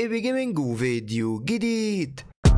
ايبي جيمنج وفيديو جديد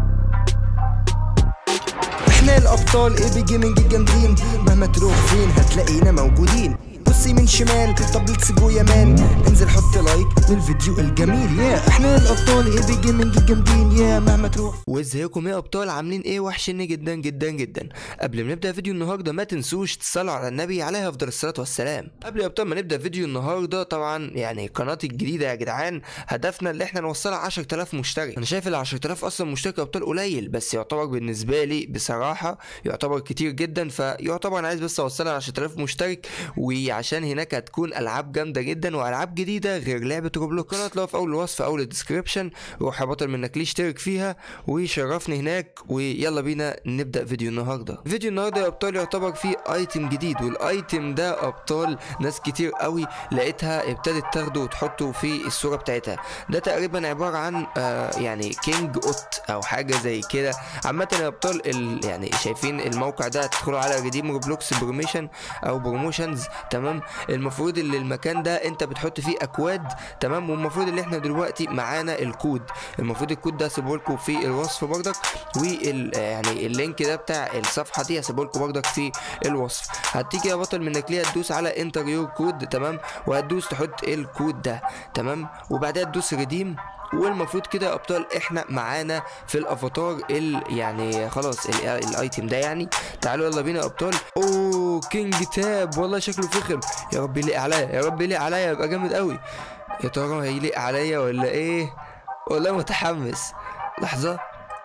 احنا الابطال ايبي جيمنج الجامدين مهما تروح فين هتلاقينا موجودين بص يمين شمال طب ليتس جو يا مان انزل حط لايك للفيديو الجميل يا احنا الابطال ايبي جيمنج الجامدين يا مهما تروح وازيكم يا ابطال عاملين ايه وحشني جدا جدا جدا قبل ما نبدا فيديو النهارده ما تنسوش تصلوا على النبي عليه افضل الصلاه والسلام قبل يا ابطال ما نبدا فيديو النهارده طبعا يعني قناتي الجديده يا جدعان هدفنا اللي احنا نوصلها 10000 مشترك انا شايف ال 10000 اصلا مشترك يا ابطال قليل بس يعتبر بالنسبه لي بصراحه يعتبر كتير جدا فيعتبر انا عايز بس اوصلها 10000 مشترك وعشان هناك هتكون العاب جامده جدا والعاب جديده غير لعبه روبلوكس القناه هتلاقوها في اول الوصف او الديسكربشن روح يا بطل منك ليه اشترك فيها وشرفني هناك ويلا بينا نبدا فيديو النهارده فيديو النهارده يا ابطال يعتبر فيه ايتم جديد والايتم ده ابطال ناس كتير قوي لقيتها ابتدت تاخده وتحطه في الصوره بتاعتها ده تقريبا عباره عن آه يعني كينج اوت او حاجه زي كده عامه يا ابطال ال- يعني شايفين الموقع ده تدخلوا على ريديم روبلوكس بروميشن او بروموشنز تمام المفروض اللي المكان ده انت بتحط فيه اكواد تمام والمفروض اللي احنا دلوقتي معانا الكود المفروض الكود ده هسيبه لكم في الوصف برضك وال يعني اللينك ده بتاع الصفحه دي هسيبه لكم برضك في الوصف هتيجي يا بطل منك ليه هتدوس على انتر يور كود تمام وهتدوس تحط الكود ده تمام وبعدها تدوس ريديم والمفروض كده يا ابطال احنا معانا في الافاتار ال يعني خلاص ال- الايتم ده يعني تعالوا يلا بينا يا ابطال اوه كينج تاب والله شكله فخم يا رب يليق عليا يا رب يليق عليا يبقى جامد قوي يا ترى هيليق عليا ولا ايه والله متحمس لحظه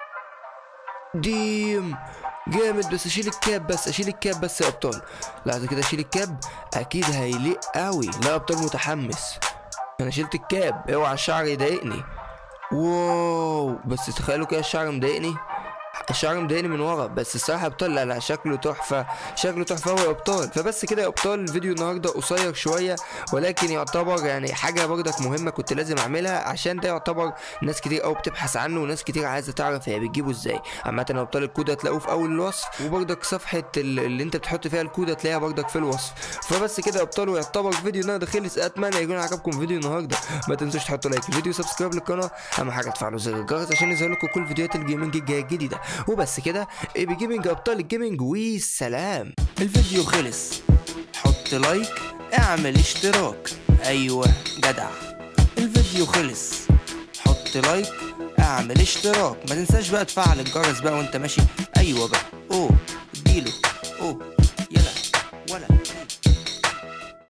ديم جامد بس اشيل الكاب بس اشيل الكاب بس يا ابطال لحظه كده اشيل الكاب اكيد هيليق قوي لا يا ابطال متحمس انا شلت الكاب اوعى الشعر يضايقني واو بس تخيلوا كده الشعر مضايقني الشعر مضايقني من ورا بس الصراحه ابطال لا لا شكله تحفه شكله تحفه قوي يا ابطال فبس كده يا ابطال الفيديو النهارده قصير شويه ولكن يعتبر يعني حاجه برضك مهمه كنت لازم اعملها عشان ده يعتبر ناس كتير قوي بتبحث عنه وناس كتير عايزه تعرف هي بتجيبه ازاي عامه يا ابطال الكود هتلاقوه في اول الوصف وبرضك صفحه ال- اللي انت بتحط فيها الكود هتلاقيها برضك في الوصف فبس كده يا ابطال ويعتبر فيديو النهارده خلص اتمنى يكون عجبكم فيديو النهارده ما تنسوش تحطوا لايك الفيديو سبسكرايب للقناه اهم حاجه تفعلوا زر الجرس عشان يظهر لكم كل فيديوهات الجيمنج الجايه الجديده وبس كده ايبي جيمنج ابطال الجيمنج والسلام الفيديو خلص حط لايك اعمل اشتراك ايوه جدع الفيديو خلص حط لايك اعمل اشتراك ما تنساش بقى تفعل الجرس بقى وانت ماشي ايوه بقى اوه